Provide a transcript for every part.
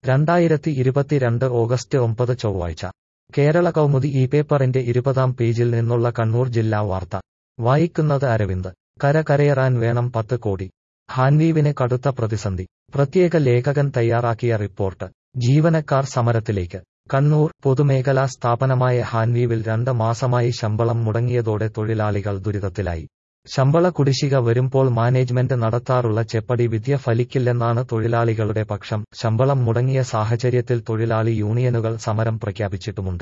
രണ്ടായിരത്തി ഇരുപത്തിരണ്ട് ഓഗസ്റ്റ് ഒമ്പത് ചൊവ്വാഴ്ച കേരള കൗമുദി ഈ പേപ്പറിന്റെ ഇരുപതാം പേജിൽ നിന്നുള്ള കണ്ണൂർ ജില്ലാ വാർത്ത വായിക്കുന്നത് അരവിന്ദ് കര കരയേറാൻ വേണം പത്ത് കോടി ഹാൻവീവിന് കടുത്ത പ്രതിസന്ധി പ്രത്യേക ലേഖകൻ തയ്യാറാക്കിയ റിപ്പോർട്ട് ജീവനക്കാർ സമരത്തിലേക്ക് കണ്ണൂർ പൊതുമേഖലാ സ്ഥാപനമായ ഹാൻവീവിൽ രണ്ട് മാസമായി ശമ്പളം മുടങ്ങിയതോടെ തൊഴിലാളികൾ ദുരിതത്തിലായി ശമ്പള കുടിശ്ശിക വരുമ്പോൾ മാനേജ്മെന്റ് നടത്താറുള്ള ചെപ്പടി വിദ്യ ഫലിക്കില്ലെന്നാണ് തൊഴിലാളികളുടെ പക്ഷം ശമ്പളം മുടങ്ങിയ സാഹചര്യത്തിൽ തൊഴിലാളി യൂണിയനുകൾ സമരം പ്രഖ്യാപിച്ചിട്ടുമുണ്ട്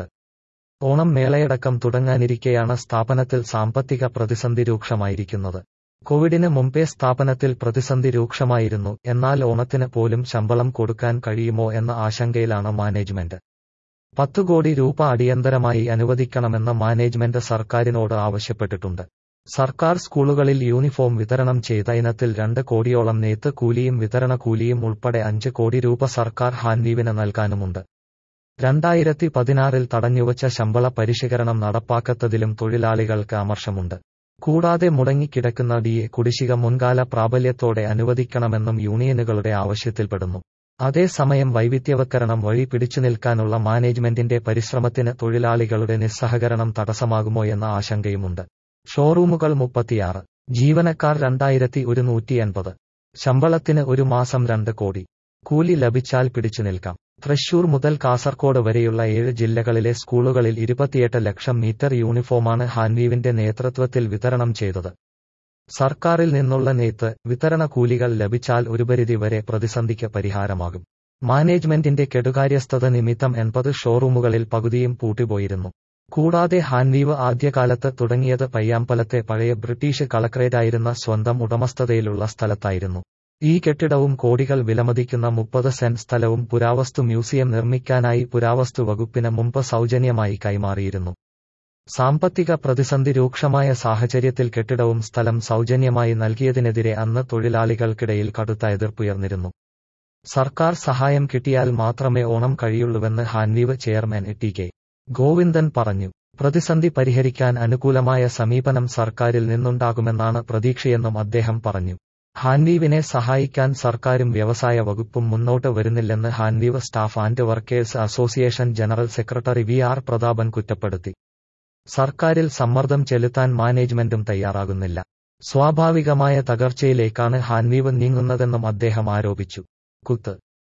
ഓണം മേളയടക്കം തുടങ്ങാനിരിക്കെയാണ് സ്ഥാപനത്തിൽ സാമ്പത്തിക പ്രതിസന്ധി രൂക്ഷമായിരിക്കുന്നത് കോവിഡിന് മുമ്പേ സ്ഥാപനത്തിൽ പ്രതിസന്ധി രൂക്ഷമായിരുന്നു എന്നാൽ ഓണത്തിന് പോലും ശമ്പളം കൊടുക്കാൻ കഴിയുമോ എന്ന ആശങ്കയിലാണ് മാനേജ്മെന്റ് പത്തു കോടി രൂപ അടിയന്തരമായി അനുവദിക്കണമെന്ന് മാനേജ്മെന്റ് സർക്കാരിനോട് ആവശ്യപ്പെട്ടിട്ടുണ്ട് സർക്കാർ സ്കൂളുകളിൽ യൂണിഫോം വിതരണം ചെയ്ത ഇനത്തിൽ രണ്ട് കോടിയോളം നെയ്ത്ത് കൂലിയും വിതരണ കൂലിയും ഉൾപ്പെടെ അഞ്ച് കോടി രൂപ സർക്കാർ ഹാൻവീവിന് നൽകാനുമുണ്ട് രണ്ടായിരത്തി പതിനാറിൽ തടഞ്ഞുവച്ച ശമ്പള പരിഷ്കരണം നടപ്പാക്കത്തതിലും തൊഴിലാളികൾക്ക് അമർഷമുണ്ട് കൂടാതെ മുടങ്ങിക്കിടക്കുന്ന ഡിഎ കുടിശ്ശിക മുൻകാല പ്രാബല്യത്തോടെ അനുവദിക്കണമെന്നും യൂണിയനുകളുടെ ആവശ്യത്തിൽപ്പെടുന്നു അതേസമയം വൈവിധ്യവത്കരണം വഴി പിടിച്ചുനിൽക്കാനുള്ള മാനേജ്മെന്റിന്റെ പരിശ്രമത്തിന് തൊഴിലാളികളുടെ നിസ്സഹകരണം തടസ്സമാകുമോയെന്ന ആശങ്കയുമുണ്ട് ഷോറൂമുകൾ മുപ്പത്തിയാറ് ജീവനക്കാർ രണ്ടായിരത്തി ഒരുന്നൂറ്റി എൺപത് ശമ്പളത്തിന് ഒരു മാസം രണ്ട് കോടി കൂലി ലഭിച്ചാൽ പിടിച്ചു നിൽക്കാം തൃശൂർ മുതൽ കാസർകോട് വരെയുള്ള ഏഴ് ജില്ലകളിലെ സ്കൂളുകളിൽ ഇരുപത്തിയെട്ട് ലക്ഷം മീറ്റർ യൂണിഫോമാണ് ഹാൻവീവിന്റെ നേതൃത്വത്തിൽ വിതരണം ചെയ്തത് സർക്കാരിൽ നിന്നുള്ള നെയ്ത്ത് വിതരണ കൂലികൾ ലഭിച്ചാൽ ഒരു പരിധി വരെ പ്രതിസന്ധിക്ക് പരിഹാരമാകും മാനേജ്മെന്റിന്റെ കെടുകാര്യസ്ഥത നിമിത്തം എൺപത് ഷോറൂമുകളിൽ പകുതിയും പൂട്ടിപ്പോയിരുന്നു കൂടാതെ ഹാൻവീവ് ആദ്യകാലത്ത് തുടങ്ങിയത് പയ്യാമ്പലത്തെ പഴയ ബ്രിട്ടീഷ് കളക്ടറേറ്റായിരുന്ന സ്വന്തം ഉടമസ്ഥതയിലുള്ള സ്ഥലത്തായിരുന്നു ഈ കെട്ടിടവും കോടികൾ വിലമതിക്കുന്ന മുപ്പത് സെന്റ് സ്ഥലവും പുരാവസ്തു മ്യൂസിയം നിർമ്മിക്കാനായി പുരാവസ്തു വകുപ്പിന് മുമ്പ് സൗജന്യമായി കൈമാറിയിരുന്നു സാമ്പത്തിക പ്രതിസന്ധി രൂക്ഷമായ സാഹചര്യത്തിൽ കെട്ടിടവും സ്ഥലം സൗജന്യമായി നൽകിയതിനെതിരെ അന്ന് തൊഴിലാളികൾക്കിടയിൽ കടുത്ത എതിർപ്പുയർന്നിരുന്നു സർക്കാർ സഹായം കിട്ടിയാൽ മാത്രമേ ഓണം കഴിയുള്ളൂവെന്ന് Hanveev chairman T K Govindan പറഞ്ഞു പ്രതിസന്ധി പരിഹരിക്കാൻ അനുകൂലമായ സമീപനം സർക്കാരിൽ നിന്നുണ്ടാകുമെന്നാണ് പ്രതീക്ഷയെന്നും അദ്ദേഹം പറഞ്ഞു ഹാൻവീവിനെ സഹായിക്കാൻ സർക്കാരും വ്യവസായ വകുപ്പും മുന്നോട്ട് വരുന്നില്ലെന്ന് Hanveev staff and workers association general secretary V R Prathapan കുറ്റപ്പെടുത്തി സർക്കാരിൽ സമ്മർദ്ദം ചെലുത്താൻ മാനേജ്മെന്റും തയ്യാറാകുന്നില്ല സ്വാഭാവികമായ തകർച്ചയിലേക്കാണ് ഹാൻവീവ് നീങ്ങുന്നതെന്നും അദ്ദേഹം ആരോപിച്ചു കുത്ത്